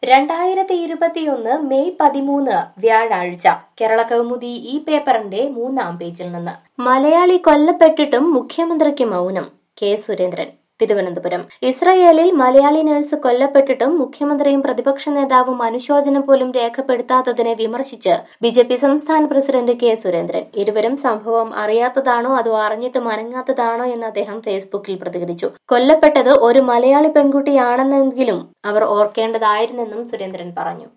രണ്ടായിരത്തി ഇരുപത്തിയൊന്ന് മെയ് പതിമൂന്ന് വ്യാഴാഴ്ച കേരള കൗമുദി ഈ പേപ്പറിന്റെ മൂന്നാം പേജിൽ നിന്ന് മലയാളി കൊല്ലപ്പെട്ടിട്ടും മുഖ്യമന്ത്രിക്ക് മൗനം കെ സുരേന്ദ്രൻ തിരുവനന്തപുരം ഇസ്രയേലിൽ മലയാളി നഴ്സ് കൊല്ലപ്പെട്ടിട്ടും മുഖ്യമന്ത്രിയും പ്രതിപക്ഷ നേതാവും അനുശോചനം പോലും രേഖപ്പെടുത്താത്തതിനെ വിമർശിച്ച് ബി ജെ പി സംസ്ഥാന പ്രസിഡന്റ് കെ സുരേന്ദ്രൻ ഇരുവരും സംഭവം അറിയാത്തതാണോ അതോ അറിഞ്ഞിട്ട് മനങ്ങാത്തതാണോ എന്ന് അദ്ദേഹം ഫേസ്ബുക്കിൽ പ്രതികരിച്ചു കൊല്ലപ്പെട്ടത് ഒരു മലയാളി പെൺകുട്ടിയാണെന്നെങ്കിലും അവർ ഓർക്കേണ്ടതായിരുന്നെന്നും സുരേന്ദ്രൻ പറഞ്ഞു